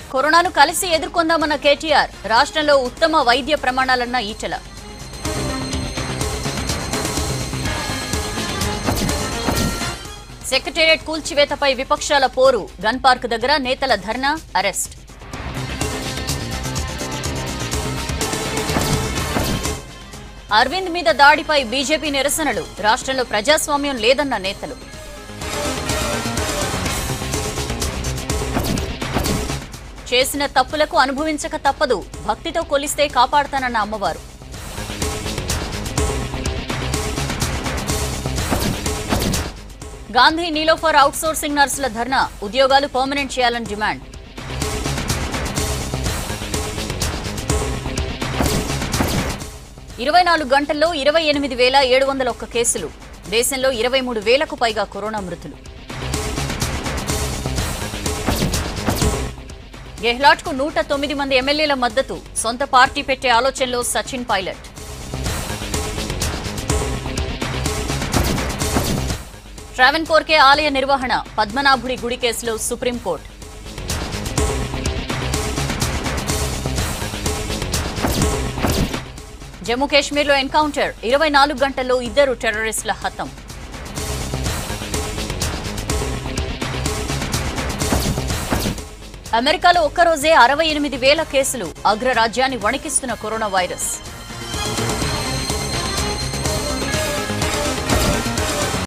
కరోనాను కలిసి ఎదుర్కొందామన్న కేటీఆర్ రాష్ట్రంలో ఉత్తమ వైద్య ప్రమాణాలన్న ఈటల సెక్రటేరియట్ కూల్చివేతపై విపక్షాల పోరు గన్ పార్క్ దగ్గర నేతల ధర్నా అరెస్ట్ అరవింద్ మీద దాడిపై బీజేపీ నిరసనలు రాష్ట్రంలో ప్రజాస్వామ్యం లేదన్న నేతలు చేసిన తప్పులకు అనుభవించక తప్పదు భక్తితో కొలిస్తే కాపాడతానన్న అమ్మవారు గాంధీ నీలోఫర్ అవుట్సోర్సింగ్ నర్సుల ధర్నా ఉద్యోగాలు పర్మనెంట్ చేయాలని డిమాండ్ ఇరవై నాలుగు గంటల్లో ఇరవై ఎనిమిది వేల ఏడు వందల ఒక్క కేసులు దేశంలో ఇరవై మూడు వేలకు పైగా కరోనా మృతులు గెహ్లాట్కు నూట తొమ్మిది మంది ఎమ్మెల్యేల మద్దతు సొంత పార్టీ పెట్టే ఆలోచనలో సచిన్ పైలట్ ట్రావెన్కోర్కే ఆలయ నిర్వహణ పద్మనాభుడి గుడి కేసులో సుప్రీంకోర్టు జమ్మూ కాశ్మీర్లో ఎన్కౌంటర్ ఇరవై నాలుగు గంటల్లో ఇద్దరు టెర్రరిస్టుల హతం అమెరికాలో ఒక్కరోజే అరవై ఎనిమిది వేల కేసులు అగ్రరాజ్యాన్ని వణికిస్తున్న కరోనా వైరస్